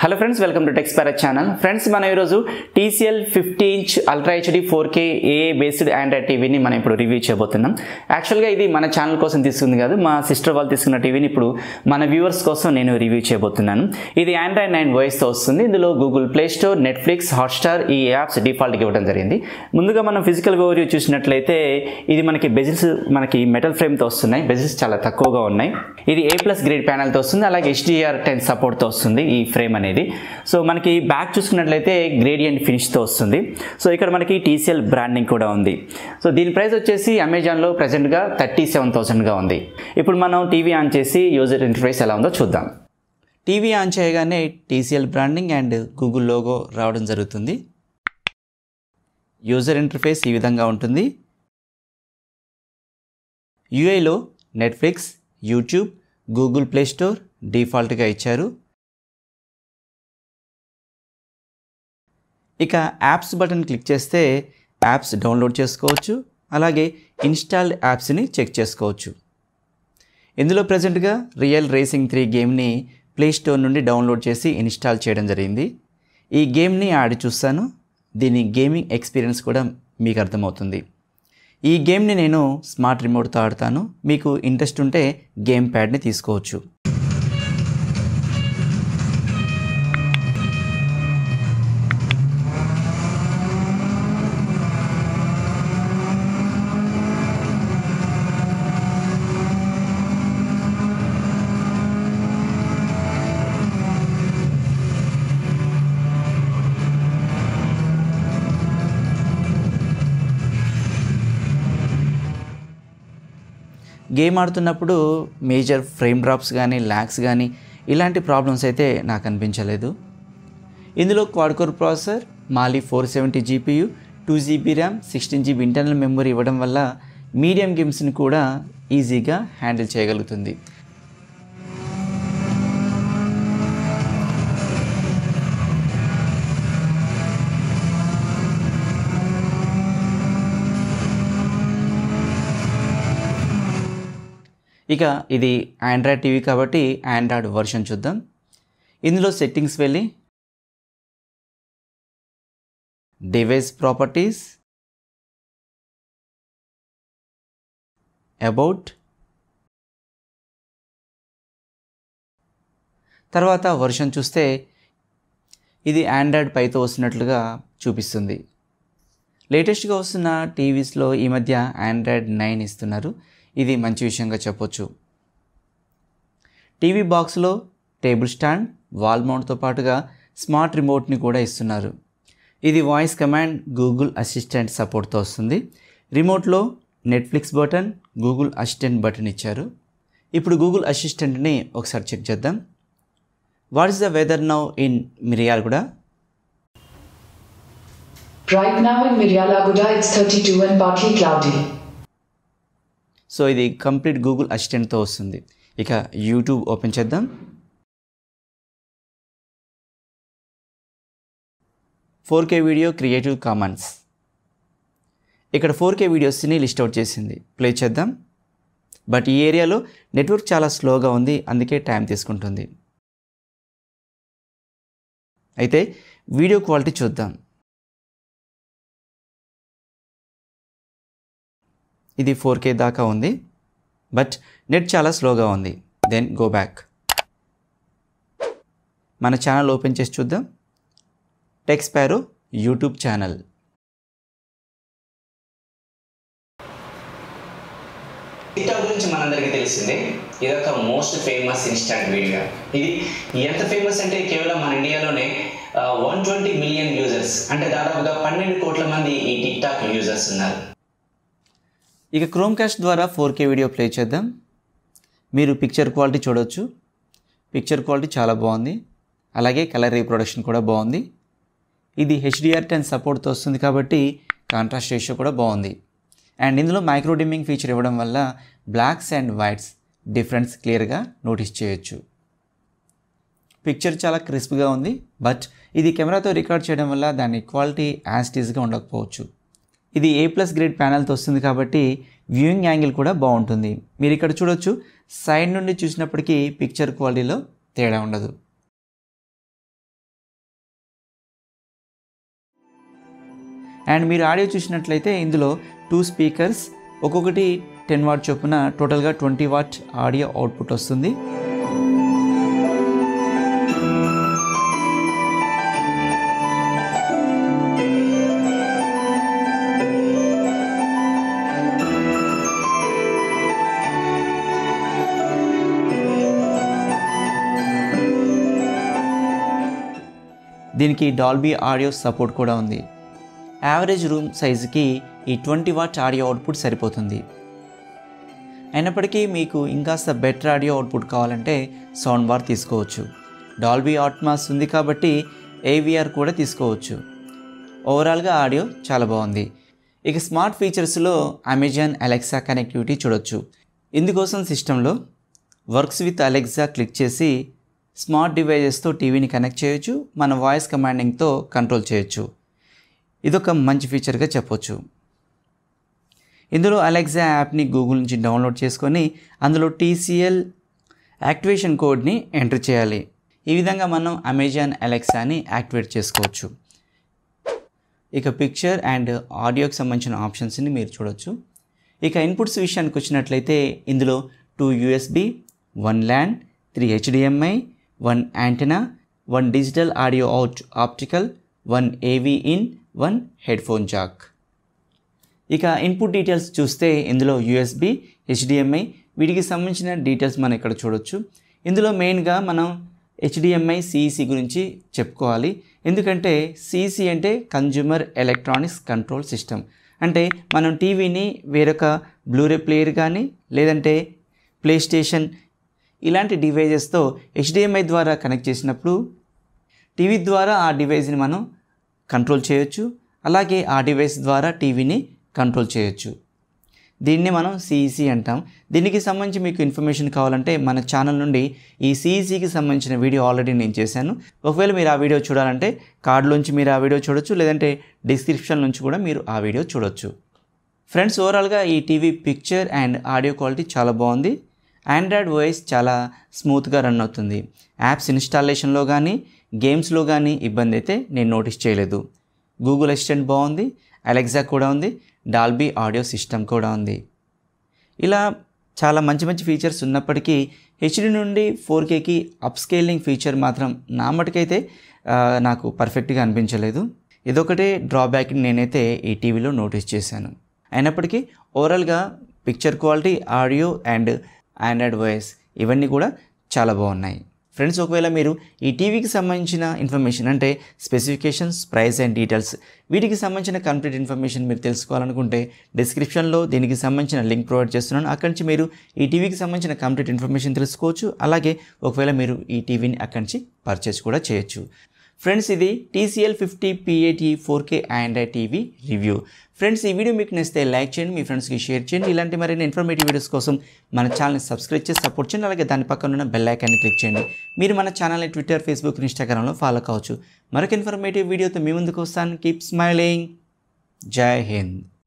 Hello friends welcome to టెక్స్పారత్ channel friends మనం ఈరోజు TCL fifty inch ultra HD four K A based Android టీవీని మనం ఇప్పుడు రివ్యూ చేయబోతున్నాం యాక్చువల్గా ఇది మన ఛానల్ కోసం తీసుకుంది కాదు మా సిస్టర్ వాళ్ళు తీసుకున్న టీవీని ఇప్పుడు మన వ్యూవర్స్ కోసం నేను రివ్యూ చేయబోతున్నాను ఇది ఆండ్రాయిడ్ నైన్ వాయిస్తో వస్తుంది ఇందులో Google play store Netflix Hotstar ఈ యాప్స్ డిఫాల్ట్గా ఇవ్వడం జరిగింది ముందుగా మనం ఫిజికల్ ఓవర్వ్యూ చూసినట్లయితే ఇది మనకి బెజిల్స్ మనకి మెటల్ ఫ్రేమ్తో వస్తున్నాయి బెజిల్స్ చాలా తక్కువగా ఉన్నాయి ఇది ఏ ప్లస్ గ్రేడ్ ప్యానల్తో వస్తుంది అలాగే హెచ్డిఆర్ టెన్ సపోర్ట్తో వస్తుంది ఈ ఫ్రేమ్ అనేది సో మనకి బ్యాక్ చూసుకున్నట్లయితే గ్రేడియంట్ ఫినిష్తో వస్తుంది సో ఇక్కడ మనకి టీసీఎల్ బ్రాండింగ్ కూడా ఉంది సో దీని ప్రైస్ వచ్చేసి అమెజాన్లో ప్రజెంట్గా థర్టీ సెవెన్ థౌసండ్గా ఉంది ఇప్పుడు మనం టీవీ ఆన్ చేసి యూజర్ ఇంటర్ఫేస్ ఎలా ఉందో చూద్దాం టీవీ ఆన్ చేయగానే TCL branding and Google logo రావడం జరుగుతుంది యూజర్ ఇంటర్ఫేస్ ఈ విధంగా ఉంటుంది యూఐలో Netflix YouTube Google play store డిఫాల్ట్గా ఇచ్చారు ఇక యాప్స్ బటన్ క్లిక్ చేస్తే యాప్స్ డౌన్లోడ్ చేసుకోవచ్చు అలాగే ఇన్స్టాల్డ్ యాప్స్ని చెక్ చేసుకోవచ్చు ఇందులో ప్రజెంట్గా రియల్ రేసింగ్ త్రీ గేమ్ని ప్లే స్టోర్ నుండి డౌన్లోడ్ చేసి ఇన్స్టాల్ చేయడం జరిగింది ఈ గేమ్ని ఆడి చూస్తాను దీని గేమింగ్ ఎక్స్పీరియన్స్ కూడా మీకు అర్థమవుతుంది ఈ గేమ్ని నేను స్మార్ట్ రిమోట్తో ఆడతాను మీకు ఇంట్రెస్ట్ ఉంటే గేమ్ ప్యాడ్ని తీసుకోవచ్చు గేమ్ ఆడుతున్నప్పుడు మేజర్ ఫ్రేమ్ డ్రాప్స్ కానీ ల్యాగ్స్ కానీ ఇలాంటి ప్రాబ్లమ్స్ అయితే నాకు అనిపించలేదు ఇందులో quad core processor Mali four seventy GPU two GB RAM sixteen GB internal memory ఇవ్వడం వల్ల మీడియం గేమ్స్ని కూడా ఈజీగా హ్యాండిల్ చేయగలుగుతుంది ఇక ఇది ఆండ్రాయిడ్ టీవీ కాబట్టి ఆండ్రాయిడ్ వర్షన్ చూద్దాం ఇందులో సెట్టింగ్స్ వెళ్ళి డివైస్ ప్రాపర్టీస్ అబౌట్ తర్వాత వర్షన్ చూస్తే ఇది ఆండ్రాయిడ్ పైతో వస్తున్నట్లుగా చూపిస్తుంది లేటెస్ట్గా వస్తున్న టీవీస్లో ఈ మధ్య ఆండ్రాయిడ్ నైన్ ఇస్తున్నారు ఇది మంచి విషయంగా చెప్పొచ్చు టీవీ బాక్స్లో టేబుల్ స్టాండ్ వాల్ మౌంట్తో పాటుగా స్మార్ట్ రిమోట్ని కూడా ఇస్తున్నారు ఇది వాయిస్ కమాండ్ గూగుల్ అసిస్టెంట్ సపోర్ట్తో వస్తుంది రిమోట్లో Netflix button Google assistant button ఇచ్చారు ఇప్పుడు గూగుల్ అసిస్టెంట్ని ఒకసారి చెక్ చేద్దాం what is the weather now in Miryalaguda Right now in Miryalaguda it's 32 and partly cloudy. So ఇది కంప్లీట్ గూగుల్ అసిస్టెంట్తో వస్తుంది ఇక యూట్యూబ్ ఓపెన్ చేద్దాం four K video creative commons ఇక్కడ ఫోర్ కే వీడియోస్ని లిస్ట్ అవుట్ చేసింది ప్లే చేద్దాం బట్ ఈ ఏరియాలో నెట్వర్క్ చాలా స్లోగా ఉంది అందుకే టైం తీసుకుంటుంది అయితే వీడియో క్వాలిటీ చూద్దాం ఇది ఫోర్ కే దాకా ఉంది బట్ నెట్ చాలా స్లోగా ఉంది దెన్ గో బ్యాక్ మన ఛానల్ ఓపెన్ చేసి చూద్దాం టెక్స్పారో యూట్యూబ్ ఛానల్ టిక్టాక్ గురించి మనందరికీ తెలిసిందే ఇదొక మోస్ట్ ఫేమస్ ఇన్స్టాంట్ వీడియో ఇది ఎంత ఫేమస్ అంటే కేవలం మన ఇండియాలోనే వన్ ట్వంటీ మిలియన్ యూజర్స్ అంటే దాదాపుగా పన్నెండు కోట్ల మంది ఈ టిక్టాక్ యూజర్స్ ఉన్నారు ఇక క్రోమ్ క్యాస్ట్ ద్వారా ఫోర్ కే వీడియో ప్లే చేద్దాం మీరు పిక్చర్ క్వాలిటీ చూడవచ్చు పిక్చర్ క్వాలిటీ చాలా బాగుంది అలాగే కలర్ రీప్రొడక్షన్ కూడా బాగుంది ఇది హెచ్డిఆర్ టెన్ సపోర్ట్తో వస్తుంది కాబట్టి కాంట్రాస్ట్ రేషియో కూడా బాగుంది అండ్ ఇందులో మైక్రో డిమ్మింగ్ ఫీచర్ ఇవ్వడం వల్ల బ్లాక్స్ అండ్ వైట్స్ డిఫరెన్స్ క్లియర్గా నోటీస్ చేయొచ్చు పిక్చర్ చాలా క్రిస్ప్గా ఉంది బట్ ఇది కెమెరాతో రికార్డ్ చేయడం వల్ల దాని క్వాలిటీ యాస్టీస్గా ఉండకపోవచ్చు ఇది ఏ ప్లస్ గ్రేడ్ ప్యానల్తో వస్తుంది కాబట్టి వ్యూయింగ్ యాంగిల్ కూడా బాగుంటుంది మీరు ఇక్కడ చూడొచ్చు సైడ్ నుండి చూసినప్పటికీ పిక్చర్ క్వాలిటీలో తేడా ఉండదు అండ్ మీరు ఆడియో చూసినట్లయితే ఇందులో టూ స్పీకర్స్ ఒక్కొక్కటి టెన్ వాట్ చొప్పున టోటల్గా ట్వంటీ వాట్ ఆడియో అవుట్పుట్ వస్తుంది దీనికి డాల్బీ ఆడియో సపోర్ట్ కూడా ఉంది యావరేజ్ రూమ్ సైజుకి ఈ ట్వంటీ వాట్ ఆడియో అవుట్పుట్ సరిపోతుంది అయినప్పటికీ మీకు ఇంకాస్త బెటర్ ఆడియో అవుట్పుట్ కావాలంటే సౌండ్ బార్ తీసుకోవచ్చు డాల్బీ ఆట్మాస్ ఉంది కాబట్టి ఏవిఆర్ కూడా తీసుకోవచ్చు ఓవరాల్గా ఆడియో చాలా బాగుంది ఇక స్మార్ట్ ఫీచర్స్లో అమెజాన్ అలెక్సా కనెక్టివిటీ చూడొచ్చు ఇందుకోసం సిస్టంలో వర్క్స్ విత్ అలెక్సా క్లిక్ చేసి స్మార్ట్ డివైజెస్తో టీవీని కనెక్ట్ చేయొచ్చు మన వాయిస్ కమాండింగ్తో కంట్రోల్ చేయొచ్చు ఇదొక మంచి ఫీచర్గా చెప్పొచ్చు ఇందులో అలెక్సా యాప్ని గూగుల్ నుంచి డౌన్లోడ్ చేసుకొని అందులో టీసీఎల్ యాక్టివేషన్ కోడ్ని ఎంటర్ చేయాలి ఈ విధంగా మనం అమెజాన్ అలెక్సాని యాక్టివేట్ చేసుకోవచ్చు ఇక పిక్చర్ అండ్ ఆడియోకి సంబంధించిన ఆప్షన్స్ని మీరు చూడొచ్చు ఇక ఇన్పుట్స్ విషయానికి వచ్చినట్లయితే ఇందులో two USB one LAN three HDMI one antenna one digital audio out optical one AV in one headphone jack ఇక ఇన్పుట్ డీటెయిల్స్ చూస్తే ఇందులో యూఎస్బి హెచ్డిఎంఐ వీటికి సంబంధించిన డీటెయిల్స్ మనం ఇక్కడ చూడొచ్చు ఇందులో మెయిన్గా మనం హెచ్డిఎంఐ సిఈసి గురించి చెప్పుకోవాలి ఎందుకంటే సిఈసి అంటే కన్జ్యూమర్ ఎలక్ట్రానిక్స్ కంట్రోల్ సిస్టమ్ అంటే మనం టీవీని వేరొక బ్లూరే ప్లేయర్ కానీ లేదంటే ప్లే స్టేషన్ ఇలాంటి డివైజెస్తో హెచ్డిఎంఐ ద్వారా కనెక్ట్ చేసినప్పుడు టీవీ ద్వారా ఆ డివైస్ని మనం కంట్రోల్ చేయొచ్చు అలాగే ఆ డివైస్ ద్వారా టీవీని కంట్రోల్ చేయొచ్చు దీన్ని మనం సిఈసి అంటాం దీనికి సంబంధించి మీకు ఇన్ఫర్మేషన్ కావాలంటే మన ఛానల్ నుండి ఈ సిఈసికి సంబంధించిన వీడియో ఆల్రెడీ నేను చేశాను ఒకవేళ మీరు ఆ వీడియో చూడాలంటే కార్డులోంచి మీరు ఆ వీడియో చూడొచ్చు లేదంటే డిస్క్రిప్షన్ నుంచి కూడా మీరు ఆ వీడియో చూడొచ్చు ఫ్రెండ్స్ ఓవరాల్గా ఈ TV picture and audio quality చాలా బాగుంది ఆండ్రాయిడ్ వాయిస్ చాలా స్మూత్గా రన్ అవుతుంది యాప్స్ ఇన్స్టాలేషన్లో కానీ గేమ్స్లో కానీ ఇబ్బంది అయితే నేను నోటీస్ చేయలేదు గూగుల్ అసిస్టెంట్ బాగుంది అలెక్సా కూడా ఉంది డాల్బీ ఆడియో సిస్టమ్ కూడా ఉంది ఇలా చాలా మంచి మంచి ఫీచర్స్ ఉన్నప్పటికీ హెచ్డి నుండి ఫోర్ కేకి అప్స్కేలింగ్ ఫీచర్ మాత్రం నా మటుకైతే ఆ, నాకు పర్ఫెక్ట్గా అనిపించలేదు ఇదొకటే డ్రాబ్యాక్ని నేనైతే ఈ టీవీలో నోటీస్ చేశాను అయినప్పటికీ ఓవరాల్గా picture quality audio and Android voice ఇవన్నీ కూడా చాలా బాగున్నాయి ఫ్రెండ్స్ ఒకవేళ మీరు ఈ టీవీకి సంబంధించిన ఇన్ఫర్మేషన్ అంటే స్పెసిఫికేషన్స్ ప్రైస్ అండ్ డీటెయిల్స్ వీటికి సంబంధించిన కంప్లీట్ ఇన్ఫర్మేషన్ మీరు తెలుసుకోవాలనుకుంటే డిస్క్రిప్షన్లో దీనికి సంబంధించిన లింక్ ప్రొవైడ్ చేస్తున్నాను అక్కడి నుంచి మీరు ఈ టీవీకి సంబంధించిన కంప్లీట్ ఇన్ఫర్మేషన్ తెలుసుకోవచ్చు అలాగే ఒకవేళ మీరు ఈ టీవీని అక్కడి నుంచి పర్చేస్ కూడా చేయొచ్చు ఫ్రెండ్స్ ఇది TCL fifty PAT four K Android TV review friends ఈ వీడియో మీకు నచ్చితే లైక్ చేయండి మీ ఫ్రెండ్స్కి షేర్ చేయండి ఇలాంటి మరిన్ని ఇన్ఫర్మేటివ్ వీడియోస్ కోసం మన ఛానల్ని సబ్స్క్రైబ్ చేసి సపోర్ట్ చేయండి అలాగే దాని పక్కన ఉన్న బెల్ ఐకాన్ని క్లిక్ చేయండి మీరు మన ఛానల్ని ట్విట్టర్ ఫేస్బుక్ ఇన్స్టాగ్రామ్లో ఫాలో కావచ్చు మరొక ఇన్ఫర్మేటివ్ వీడియోతో మీ ముందుకు వస్తాను కీప్ స్మైలింగ్ జై హింద్